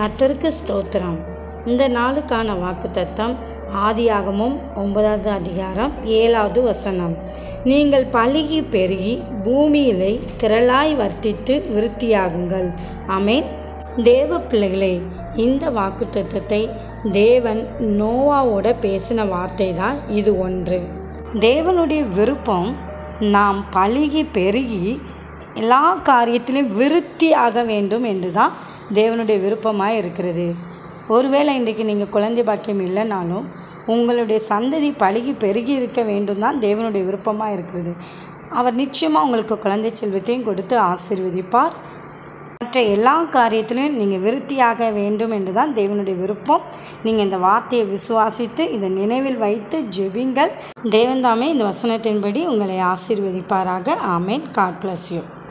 கர்த்தருக்கு ஸ்தோத்திரம் இந்த நாளுக்கான வாக்குத்தத்தம் ஆதியாகமும் ஒன்பதாவது அதிகாரம் ஏழாவது வசனம் நீங்கள் பலுகி பெருகி பூமியிலே திரளாய் வர்த்தித்து விருத்தியாகுங்கள் ஆமென் தேவ பிள்ளைகளே இந்த வாக்குத்தத்தத்தை தேவன் நோவாவோட பேசின வார்த்தை தான் இது ஒன்று தேவனுடைய விருப்பம் நாம் பலுகி பெருகி எல்லா காரியத்திலும் விருத்தியாக வேண்டும் என்று தான் தேவனுடைய விருப்பமாக இருக்கிறது ஒருவேளை இன்றைக்கு நீங்கள் குழந்தை பாக்கியம் இல்லைனாலும் உங்களுடைய சந்ததி பழுகி பெருகி இருக்க வேண்டும் தான் தேவனுடைய விருப்பமாக இருக்கிறது அவர் நிச்சயமாக உங்களுக்கு குழந்தை செல்வத்தையும் கொடுத்து ஆசீர்வதிப்பார் மற்ற எல்லா காரியத்திலும் நீங்கள் விருத்தியாக வேண்டும் என்று தான் தேவனுடைய விருப்பம் நீங்கள் இந்த வார்த்தையை விசுவாசித்து இதை நினைவில் வைத்து ஜெபிங்கள் தேவன்தாமே இந்த வசனத்தின்படி உங்களை ஆசீர்வதிப்பாராக ஆமேன் காட் பிளஸ் யூ